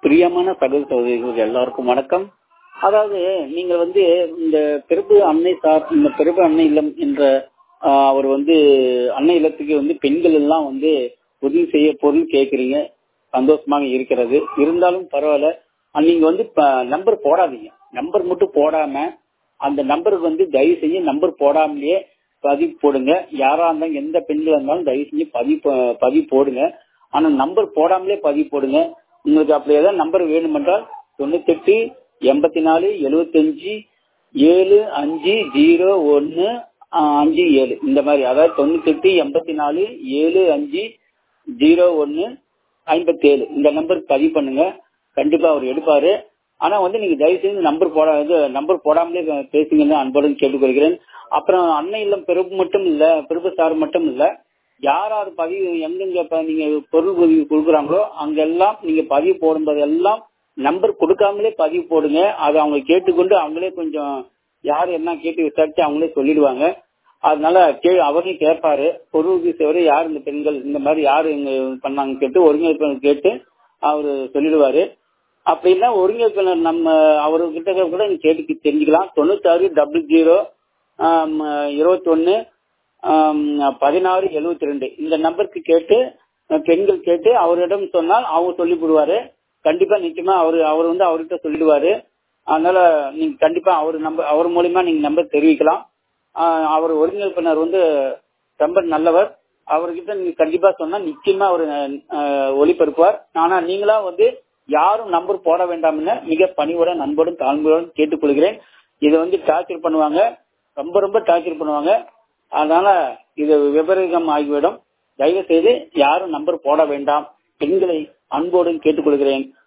பிரியமான சகோதர சகோதரிகள் எல்லாருக்கும் வணக்கம் அதாவது நீங்க வந்து இந்த பிறப்பு அன்னை சார் இந்த பிறப்பு அன்னை இல்லம் என்ற ஆஹ், அவர் வந்து அன்னை இல்லத்துக்கு வந்து பெண்கள் எல்லாம் வந்து உதவி செய்ய பொருள் கேட்கறீங்க சந்தோஷமாக இருக்கிறது இருந்தாலும் பரவாயில்ல அஹ், நீங்க வந்து நம்பர் போடாதீங்க நம்பர் மட்டும் போடாம அந்த நம்பருக்கு வந்து தயவு செஞ்சு நம்பர் போடாமலேயே பதிவு போடுங்க யாரா இருந்தாலும் எந்த பெண்களா இருந்தாலும் தயவு செஞ்சு பதிவு பதிவு போடுங்க ஆனா நம்பர் போடாமலே பதிவு போடுங்க உங்களுக்கு அப்படி ஏதாவது நம்பர் வேணுமென்றால் தொண்ணூத்தெட்டு எண்பத்தி நாலு எழுபத்தஞ்சு ஏழு அஞ்சு ஜீரோ ஒன்னு அஞ்சு ஏழு இந்த மாதிரி அதாவது தொண்ணூத்தெட்டு எண்பத்தி நாலு ஏழு அஞ்சு ஜீரோ ஒன்னு ஐம்பத்தி ஏழு இந்த நம்பருக்கு பதிவு பண்ணுங்க கண்டிப்பா அவர் எடுப்பாரு ஆனா வந்து நீங்க தயவு செய்து நம்பர் போட இது நம்பர் போடாமலே பேசுங்கன்னு அன்புடன் கேட்டுக்கொள்கிறேன் அப்புறம் அன்னை இல்லம் பிறப்பு மட்டும் இல்ல பிறப்பு சார் மட்டும் இல்ல யார் யார் பதிவு எங்கெங்க இப்ப நீங்க பொருள் உதவி கொடுக்குறாங்களோ அங்கெல்லாம் நீங்க பதிவு போடும்போதெல்லாம் நம்பர் கொடுக்காமலே பதிவு போடுங்க அதை அவங்க கேட்டுக்கொண்டு அவங்களே கொஞ்சம் யார் என்ன கேட்டு விசாரிச்சு அவங்களே சொல்லிடுவாங்க அதனால கே அவரையும் கேட்பாரு பொருள் உதவி செய்வரை யார் இந்த பெண்கள் இந்த மாதிரி யாரு இங்க பண்ணாங்க கேட்டு ஒருங்கிணைப்பு கேட்டு அவரு சொல்லிடுவாரு அப்படின்னா ஒருங்கிணைப்பினர் நம்ம அவர்கிட்ட கூட நீங்க கேட்டு தெரிஞ்சுக்கலாம் தொண்ணூத்தாறு டபுள் ஜீரோ இருபத்தி ஒன்னு பதினாறு எழுபத்தி ரெண்டு இந்த நம்பருக்கு கேட்டு அஹ், பெண்கள் கேட்டு அவரிடம் சொன்னால் அவங்க சொல்லி விடுவாரு கண்டிப்பா நிச்சயமா அவர் அவர் வந்து அவர்கிட்ட சொல்லிடுவாரு அதனால நீங்க கண்டிப்பா அவர் நம்பர் அவர் மூலியமா நீங்க நம்பர் தெரிவிக்கலாம் ஆஹ், அவர் ஒருங்கிணைப்பினர் வந்து ரொம்ப நல்லவர் அவர்கிட்ட நீங்க கண்டிப்பா சொன்னா நிச்சயமா அவர் ஒளிபரப்புவார் ஆனா நீங்களா வந்து யாரும் நம்பர் போட வேண்டாம்னு மிக பணிவுடன் நண்பரும் தாழ்மையுடன் கேட்டுக்கொள்கிறேன் இதை வந்து டார்ச்சர் பண்ணுவாங்க ரொம்ப ரொம்ப டார்ச்சர் பண்ணுவாங்க அதனால இது விபரீதம் ஆகிவிடும் தயவு செய்து யாரும் நம்பர் போட வேண்டாம் பெண்களை அன்போடு கேட்டுக்கொள்கிறேன்